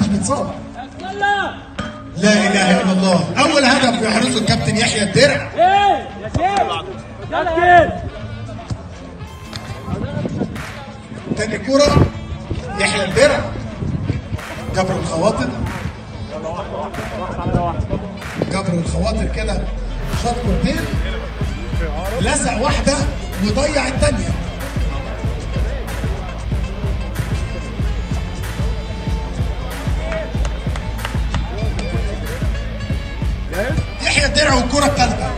محدش بيتصاب لا اله الا الله اول هدف يحرزه الكابتن يحيى الدرع ايه يا سيف كابتن تاني كرة يحيى الدرع جبر الخواطر جبر الخواطر كده شاط كورتين لزق واحدة وضيع التانية يحيى الدرع والكرة الثالثة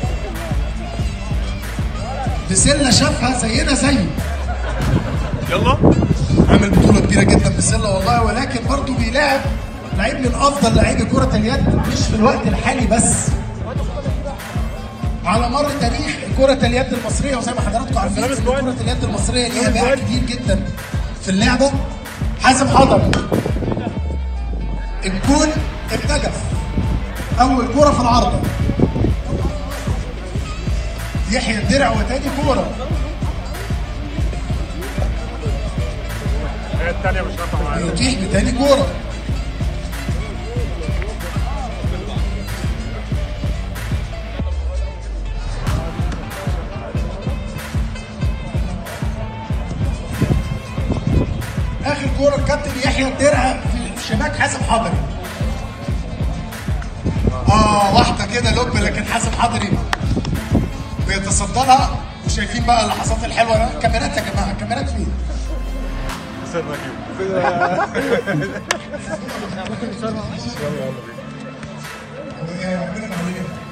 بسلة شافها زينا زيه يلا عامل بطولة كبيرة جدا بالسلة والله ولكن برضه بيلاعب لعيب من أفضل لاعبي كرة اليد مش في الوقت الحالي بس على مر تاريخ كرة اليد المصرية وزي ما حضراتكم عارفين إن كرة اليد المصرية ليها باع كتير جدا في اللعبة حازم حضر الجون ارتجف أول كرة في العارضة يحيى الدرع وتاني كورة هي الثانية مش نافعة معانا يتيح بتاني كورة اخر كوره الكابتن يحيى الدرع في شباك حازم حضري اه واحده كده لب لكن حازم حضري بيتصدى لها وشايفين بقى اللحظات الحلوه كاميرات يا جماعه كاميرات فين؟ سيبنا كيو ربنا يعينك.